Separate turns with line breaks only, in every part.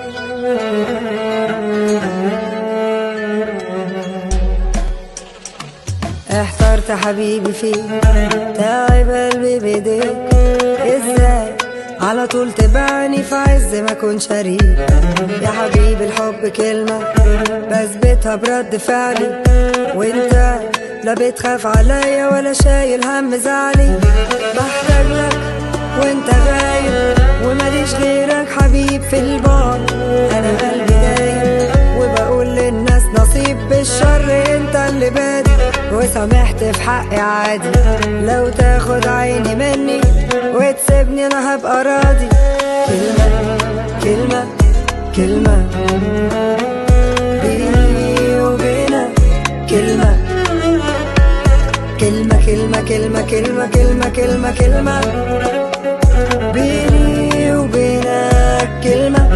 احترت حبيبي فيك تعب قلبي بايديك ازاي على طول تبعني في عز ما اكون شريك يا حبيبي الحب كلمة بثبتها برد فعلي وانت لا بتخاف عليا ولا شايل هم زعلي بحتاج لك وانت غايب وماليش غيرك حبيب في البار انا قلبي دايب وبقول للناس نصيب بالشر انت اللي بادي وسامحت في حقي عادي لو تاخد عيني مني وتسيبني انا هبقى راضي كلمة كلمة كلمة بيني وبينك كلمة كلمة كلمة كلمة كلمة كلمة كلمة كلمة بيني وبينك كلمة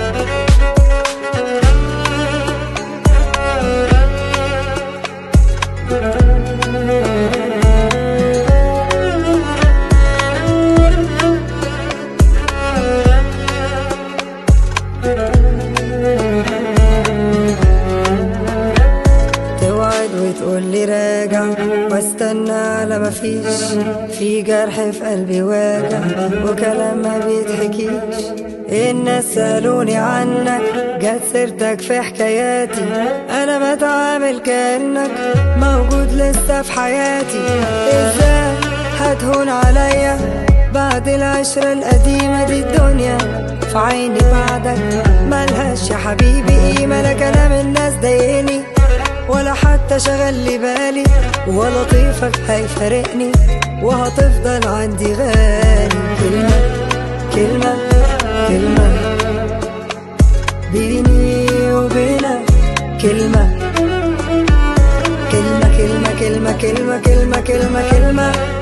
توعد وتقول لي راجع واستنى على ما فيش في جرح في قلبي واجع وكلام ما بيتحكيش الناس سألوني عنك جت سيرتك في حكاياتي انا بتعامل كأنك موجود لسه في حياتي ازاي هتهون عليا بعد العشرة القديمة دي الدنيا في عيني بعدك ملهاش يا حبيبي قيمة لا كلام الناس ضايقني ولا حتى شغل لي بالي ولا طيفك هيفارقني وهتفضل عندي غالي كلمة كلمة كلمة بيني وبينك كلمة كلمة كلمة كلمة كلمة كلمة كلمة كلمة